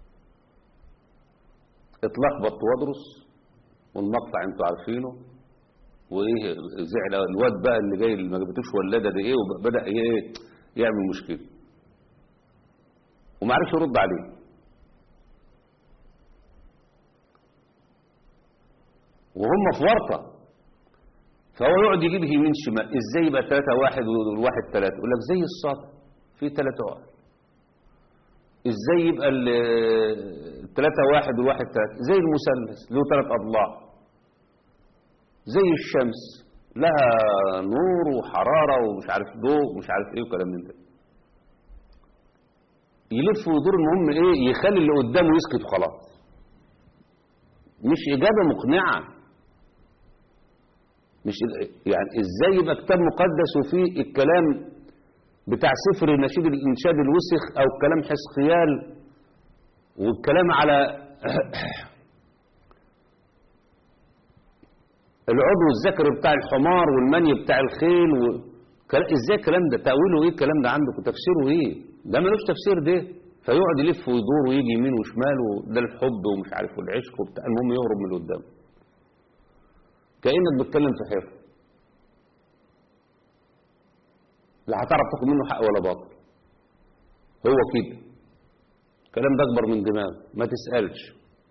اتلخبط وادرس والمقطع انتوا عارفينه وايه زعل الواد بقى اللي جاي اللي ما جابتوش ولاده ده ايه وبدا ايه يعمل مشكله وما عرفش يرد عليه وهم في ورطه فهو يقعد يجيب يمين شمال ازاي يبقى ثلاثة واحد والواحد ثلاثة يقول لك زي الصاد في ثلاثة واحد ازاي يبقى الثلاثة واحد والواحد ثلاثة زي المثلث له ثلاث أضلاع زي الشمس لها نور وحرارة ومش عارف ضوء ومش عارف ايه وكلام من ده يلف ويدور المهم ايه يخلي اللي قدامه يسكت وخلاص مش إجابة مقنعة مش يعني ازاي يبقى كتاب مقدس وفيه الكلام بتاع سفر نشيد الانشاد الوسخ او كلام حسقيال والكلام على العضو الذكري بتاع الحمار والمني بتاع الخيل و... ازاي الكلام ده تأويله ايه الكلام ده عندكم تفسيره ايه ده ملوش تفسير ده فيقعد يلف ويدور ويجي يمين وشمال وده الحب ومش عارف والعشق وبتاع المهم يهرب من اللي قدامه كأنك بتتكلم في حير لا هتعرف تاخد منه حق ولا باطل هو كده الكلام ده اكبر من دماغ ما تسألش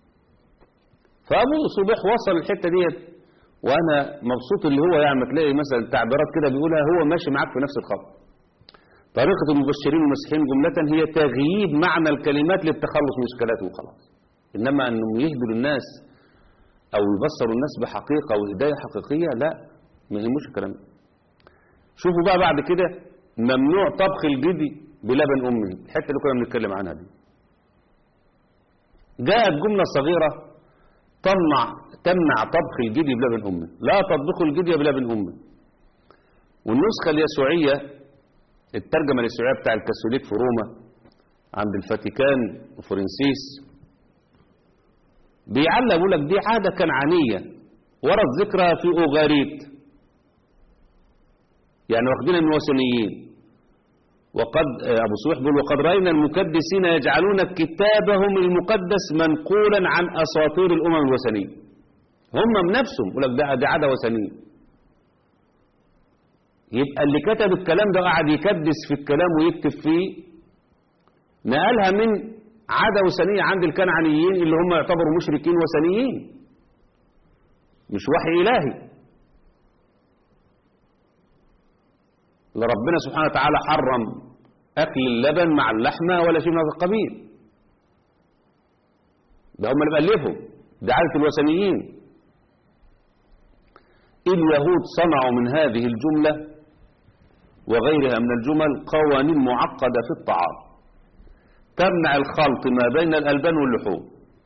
فابو صبيح وصل الحتة ديت وانا مبسوط اللي هو يعني تلاقي مثلا تعبيرات كده بيقولها هو ماشي معاك في نفس الخط طريقة المبشرين والمسيحيين جملة هي تغييب معنى الكلمات للتخلص من اشكالاته وخلاص انما انهم يهدوا للناس او يبصروا الناس بحقيقة وهداية حقيقية لا ما يهموش الكلام ده شوفوا بقى بعد كده ممنوع طبخ الجدي بلبن امه الحته اللي كنا بنتكلم عنها دي جاءت جملة صغيرة تمنع تمنع طبخ الجدي بلبن امه لا تطبخوا الجدي بلبن امه والنسخة اليسوعية الترجمة اليسوعية بتاع الكاثوليك في روما عند الفاتيكان وفرنسيس بيعلق يقول لك دي عادة كنعانية ورد ذكرها في أوغاريت يعني واخدينها من الوثنيين وقد أبو صويح بيقول وقد رأينا المكدسين يجعلون كتابهم المقدس منقولا عن أساطير الأمم الوثنية هم بنفسهم يقول لك ده دي عادة وثنية يبقى اللي كتب الكلام ده قاعد يكدس في الكلام ويكتب فيه نقلها من عادة وثنية عند الكنعانيين اللي هم يعتبروا مشركين وثنيين مش وحي إلهي لربنا سبحانه وتعالى حرم أكل اللبن مع اللحمة ولا شيء من هذا القبيل ده هم اللي بألفهم ده عادة الوثنيين اليهود صنعوا من هذه الجملة وغيرها من الجمل قوانين معقدة في الطعام تمنع الخلط ما بين الألبان واللحوم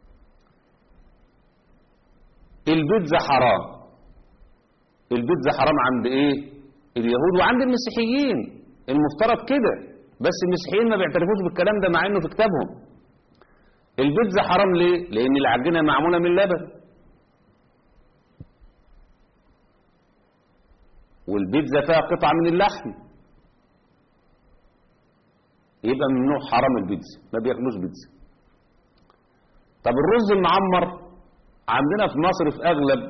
البيتزا حرام البيتزا حرام عند ايه اليهود وعند المسيحيين المفترض كده بس المسيحيين ما بيعترفوش بالكلام ده مع انه في كتابهم البيتزا حرام ليه لان العجينه معموله من لبن والبيتزا فيها قطعه من اللحم يبقى ممنوع حرام البيتزا ما بياكلوش بيتزا طب الرز المعمر عندنا في مصر في اغلب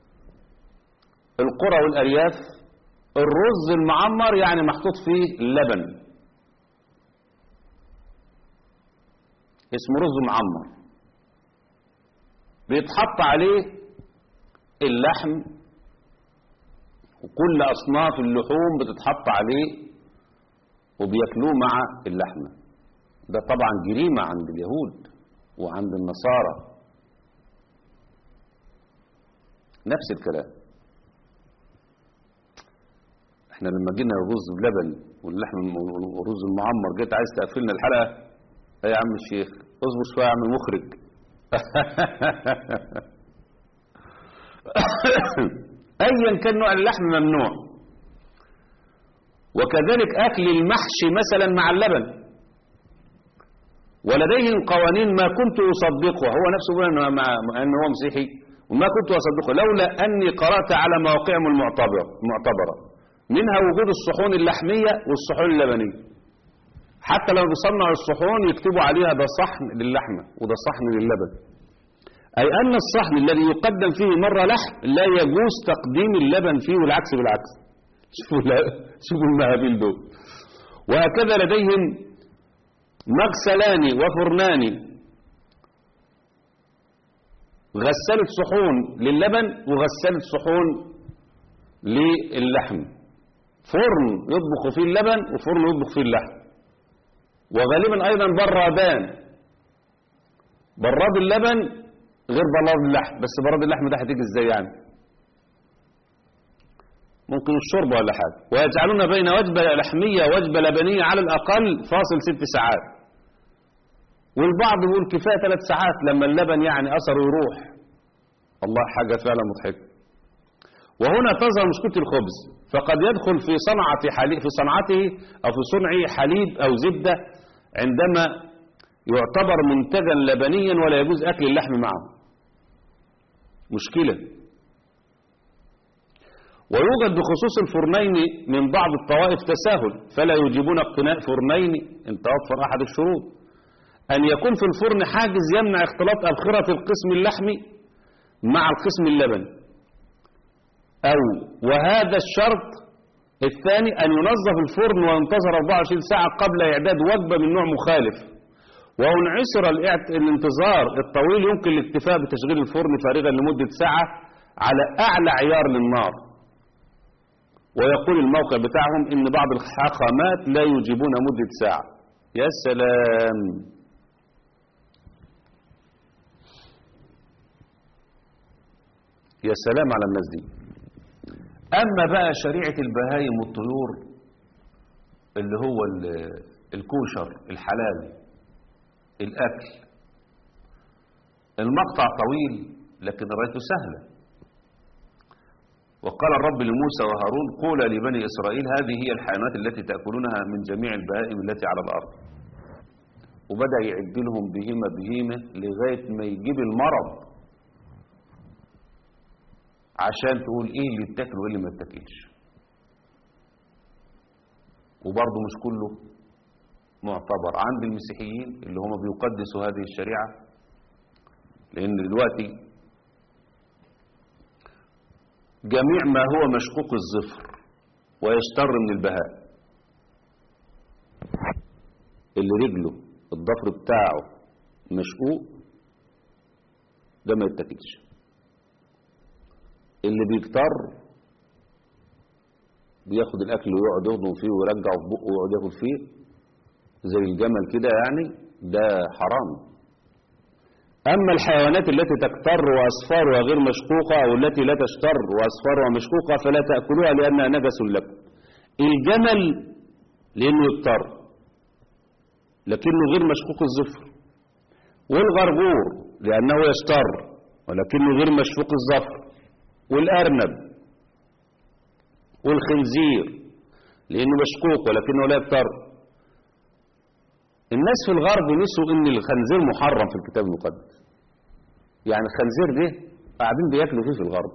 القرى والارياف الرز المعمر يعني محطوط فيه لبن اسمه رز معمر بيتحط عليه اللحم وكل أصناف اللحوم بتتحط عليه وبياكلوه مع اللحمة ده طبعا جريمة عند اليهود وعند النصارى نفس الكلام احنا لما جينا الرز بلبن واللحم والرز المعمر جيت عايز تقفلنا الحلقة ايه يا عم الشيخ اصبر شوية يا عم المخرج ايا كان نوع اللحم ممنوع وكذلك اكل المحشي مثلا مع اللبن ولديهم قوانين ما كنت اصدقها هو نفسه يقول انه مع- ان هو مسيحي وما كنت اصدقه لولا اني قرات على مواقعهم المعتبره المعتبره منها وجود الصحون اللحميه والصحون اللبنيه حتى لو بيصنعوا الصحون يكتبوا عليها ده صحن للحمه وده صحن للبن أي أن الصحن الذي يقدم فيه مرة لحم لا يجوز تقديم اللبن فيه والعكس بالعكس شوفوا لا- شوفوا المهابيل دول وهكذا لديهم مغسلان وفرنان غسالة صحون للبن وغسالة صحون للحم فرن يطبخ فيه اللبن وفرن يطبخ فيه اللحم وغالبا أيضا برادان براد اللبن غير براد اللحم بس براد اللحم ده هتيجي ازاي يعني ممكن الشوربة ولا حاجة ويجعلون بين وجبة لحمية ووجبة لبنية على الأقل فاصل ست ساعات والبعض يقول كفاية ثلاث ساعات لما اللبن يعني أثره يروح الله حاجة فعلا مضحكة وهنا تظهر مشكلة الخبز فقد يدخل في صنعة حليب في صنعته أو في صنعه حليب أو زبدة عندما يعتبر منتجا لبنيا ولا يجوز أكل اللحم معه مشكلة ويوجد بخصوص الفرنين من بعض الطوائف تساهل فلا يجيبون اقتناء فرنين ان توفر أحد الشروط أن يكون في الفرن حاجز يمنع اختلاط أبخرة القسم اللحمي مع القسم اللبني أو وهذا الشرط الثاني أن ينظف الفرن وينتظر 24 ساعة قبل إعداد وجبة من نوع مخالف وإن عسر الاعت- الانتظار الطويل يمكن الاكتفاء بتشغيل الفرن فارغا لمدة ساعة على أعلى عيار للنار ويقول الموقع بتاعهم إن بعض الحاخامات لا يجيبون مدة ساعة يا سلام يا سلام على الناس دي أما بقى شريعة البهايم والطيور اللي هو ال- الكوشر الحلال الأكل المقطع طويل لكن رايته سهلة وقال الرب لموسى وهارون قولا لبني إسرائيل هذه هي الحيوانات التي تأكلونها من جميع البهائم التي على الأرض وبدأ يعد لهم بهيمة بهيمة لغاية ما يجيب المرض عشان تقول ايه اللي يتاكل وايه اللي ما يتاكلش وبرضه مش كله معتبر عند المسيحيين اللي هم بيقدسوا هذه الشريعة لأن دلوقتي جميع ما هو مشقوق الظفر ويشتر من البهاء اللي رجله الضفر بتاعه مشقوق ده ما يتاكلش اللي بيكتر بياخد الاكل ويقعد يهضم فيه ويرجعه في بقه ويقعد ياكل فيه زي الجمل كده يعني ده حرام اما الحيوانات التي تكتر واصفارها غير مشقوقه او التي لا تشتر واصفارها مشقوقه فلا تاكلوها لانها نجس لكم الجمل لانه يكتر لكنه غير مشقوق الظفر والغرغور لانه يشتر ولكنه غير مشقوق الظفر والأرنب والخنزير لأنه مشقوق ولكنه لا يكتر الناس في الغرب نسوا ان الخنزير محرم في الكتاب المقدس يعني الخنزير ده قاعدين بياكلوا فيه في الغرب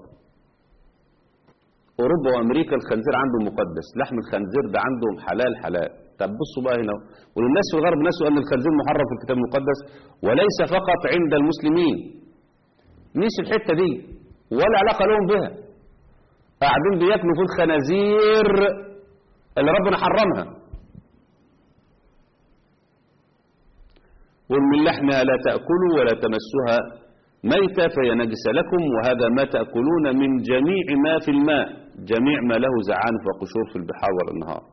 اوروبا وامريكا الخنزير عندهم مقدس لحم الخنزير ده عندهم حلال حلال طب بصوا بقى هنا والناس في الغرب نسوا ان الخنزير محرم في الكتاب المقدس وليس فقط عند المسلمين نسوا الحته دي ولا علاقه لهم بها قاعدين بياكلوا في الخنازير اللي ربنا حرمها قل من لحمها لا تأكلوا ولا تمسوها ميتة فهي نجس لكم وهذا ما تأكلون من جميع ما في الماء جميع ما له زعانف وقشور في البحار والأنهار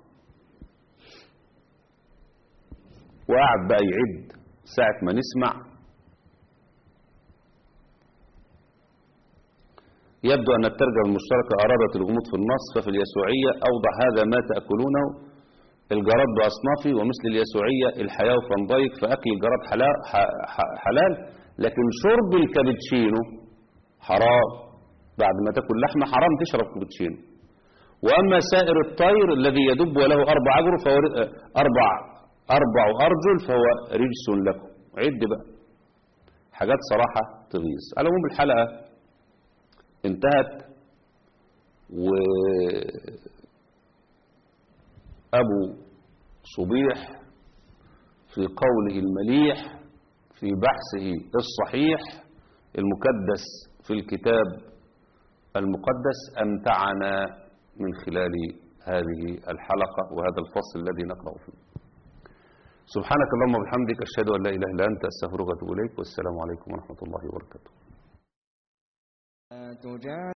وقعد بقى يعد ساعة ما نسمع يبدو أن الترجمة المشتركة أرادت الغموض في النص ففي اليسوعية أوضح هذا ما تأكلونه الجراد بأصنافه ومثل اليسوعية الحياة فان دايك فأكل الجراد حلا- ح- ح- حلال لكن شرب الكابتشينو حرام بعد ما تاكل لحمة حرام تشرب كابتشينو وأما سائر الطير الذي يدب وله أربع أجر فهو ر- أربع أربع أرجل فهو رجس لكم عد بقى حاجات صراحة تغيظ على العموم الحلقة انتهت وأبو صبيح في قوله المليح في بحثه الصحيح المكدس في الكتاب المقدس أمتعنا من خلال هذه الحلقة وهذا الفصل الذي نقرأ فيه سبحانك اللهم وبحمدك أشهد أن لا إله إلا أنت أستغفرك وأتوب إليك والسلام عليكم ورحمة الله وبركاته تجادل